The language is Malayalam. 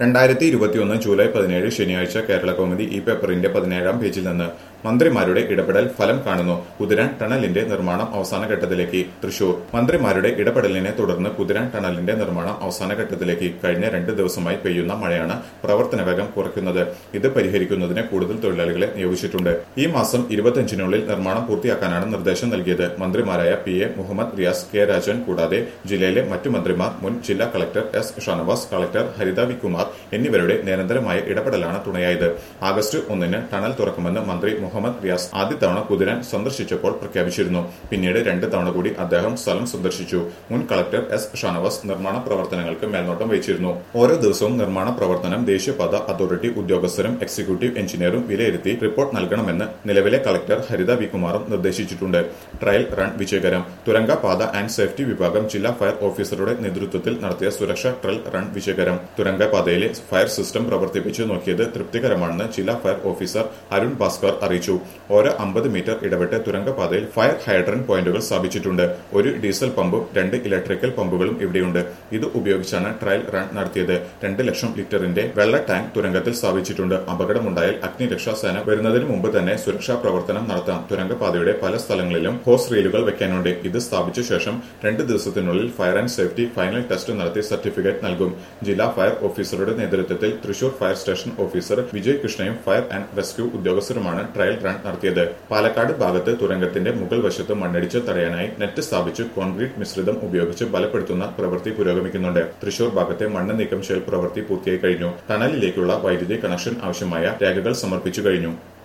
രണ്ടായിരത്തി ഇരുപത്തിയൊന്ന് ജൂലൈ പതിനേഴ് ശനിയാഴ്ച കേരള കൗമുദി ഈ പേപ്പറിന്റെ പതിനേഴാം പേജിൽ നിന്ന് മന്ത്രിമാരുടെ ഇടപെടൽ ഫലം കാണുന്നു കുതിരാൻ ടണലിന്റെ നിർമ്മാണം അവസാന ഘട്ടത്തിലേക്ക് തൃശൂർ മന്ത്രിമാരുടെ ഇടപെടലിനെ തുടർന്ന് കുതിരാൻ ടണലിന്റെ നിർമ്മാണം അവസാന ഘട്ടത്തിലേക്ക് കഴിഞ്ഞ രണ്ട് ദിവസമായി പെയ്യുന്ന മഴയാണ് പ്രവർത്തന വേഗം കുറയ്ക്കുന്നത് ഇത് പരിഹരിക്കുന്നതിന് കൂടുതൽ തൊഴിലാളികളെ നിയോഗിച്ചിട്ടുണ്ട് ഈ മാസം ഇരുപത്തിയഞ്ചിനുള്ളിൽ നിർമ്മാണം പൂർത്തിയാക്കാനാണ് നിർദ്ദേശം നൽകിയത് മന്ത്രിമാരായ P A Muhammad Riyas K Rajan കൂടാതെ ജില്ലയിലെ മറ്റു മന്ത്രിമാർ മുൻ ജില്ലാ collector S Shanavas collector Haritha V Kumar എന്നിവരുടെ നിരന്തരമായ ഇടപെടലാണ് തുണയായത് ആഗസ്റ്റ് ഒന്നിന് ടണൽ തുറക്കുമെന്ന് മന്ത്രി മുഹമ്മദ് റിയാസ് ആദ്യ തവണ കുതിരാൻ സന്ദർശിച്ചപ്പോൾ പ്രഖ്യാപിച്ചിരുന്നു പിന്നീട് രണ്ട് തവണ കൂടി അദ്ദേഹം സ്ഥലം സന്ദർശിച്ചു മുൻ കളക്ടർ എസ് ഷാനവാസ് നിർമ്മാണ പ്രവർത്തനങ്ങൾക്ക് മേൽനോട്ടം വഹിച്ചിരുന്നു ഓരോ ദിവസവും നിർമ്മാണ പ്രവർത്തനം ദേശീയപാത അതോറിറ്റി ഉദ്യോഗസ്ഥരും എക്സിക്യൂട്ടീവ് എഞ്ചിനീയറും വിലയിരുത്തി റിപ്പോർട്ട് നൽകണമെന്ന് നിലവിലെ കളക്ടർ ഹരിത വി കുമാറും നിർദ്ദേശിച്ചിട്ടുണ്ട് ട്രയൽ റൺ വിജയകരം തുരങ്ക പാത ആൻഡ് സേഫ്റ്റി വിഭാഗം ജില്ലാ ഫയർ ഓഫീസറുടെ നേതൃത്വത്തിൽ നടത്തിയ സുരക്ഷാ ട്രയൽ റൺ വിജയകരം തുരങ്ക പാതയിലെ ഫയർ സിസ്റ്റം പ്രവർത്തിപ്പിച്ച് നോക്കിയത് തൃപ്തികരമാണെന്ന് ജില്ലാ ഫയർ ഓഫീസർ അരുൺ ഭാസ്കർ അറിയിച്ചു ഓരോ അമ്പത് മീറ്റർ ഇടവിട്ട് തുരങ്കപാതയിൽ ഫയർ ഹൈഡ്രൻ പോയിന്റുകൾ സ്ഥാപിച്ചിട്ടുണ്ട് ഒരു ഡീസൽ പമ്പും രണ്ട് ഇലക്ട്രിക്കൽ പമ്പുകളും ഇവിടെയുണ്ട് ഇത് ഉപയോഗിച്ചാണ് ട്രയൽ റൺ നടത്തിയത് രണ്ട് ലക്ഷം ലിറ്ററിന്റെ വെള്ള ടാങ്ക് തുരങ്കത്തിൽ സ്ഥാപിച്ചിട്ടുണ്ട് അപകടമുണ്ടായാൽ അഗ്നിരക്ഷാ സേന വരുന്നതിന് മുമ്പ് തന്നെ സുരക്ഷാ പ്രവർത്തനം നടത്താം തുരങ്കപാതയുടെ പല സ്ഥലങ്ങളിലും ഹോസ് റീലുകൾ വെക്കാനുണ്ട് ഇത് സ്ഥാപിച്ച ശേഷം രണ്ട് ദിവസത്തിനുള്ളിൽ fire and safety final test നടത്തി സർട്ടിഫിക്കറ്റ് നൽകും ജില്ലാ ഫയർ ഓഫീസറുടെ നേതൃത്വത്തിൽ Thrissur fire station officer Vijay കൃഷ്ണയും ഫയർ ആൻഡ് റെസ്ക്യൂ ഉദ്യോഗസ്ഥരുമാണ് ട്രയൽ റൺ നടത്തിയത് പാലക്കാട് ഭാഗത്ത് തുരങ്കത്തിന്റെ മുകൾ വശത്ത് മണ്ണിടിച്ച് തടയാനായി നെറ്റ് സ്ഥാപിച്ച് കോൺക്രീറ്റ് മിശ്രിതം ഉപയോഗിച്ച് ബലപ്പെടുത്തുന്ന പ്രവൃത്തി പുരോഗമിക്കുന്നുണ്ട് തൃശൂർ ഭാഗത്തെ മണ്ണ് നീക്കം ചെയ്യൽ പ്രവൃത്തി പൂർത്തിയായി കഴിഞ്ഞു ടണലിലേക്കുള്ള വൈദ്യുതി കണക്ഷൻ ആവശ്യമായ രേഖകൾ സമർപ്പിച്ചു കഴിഞ്ഞു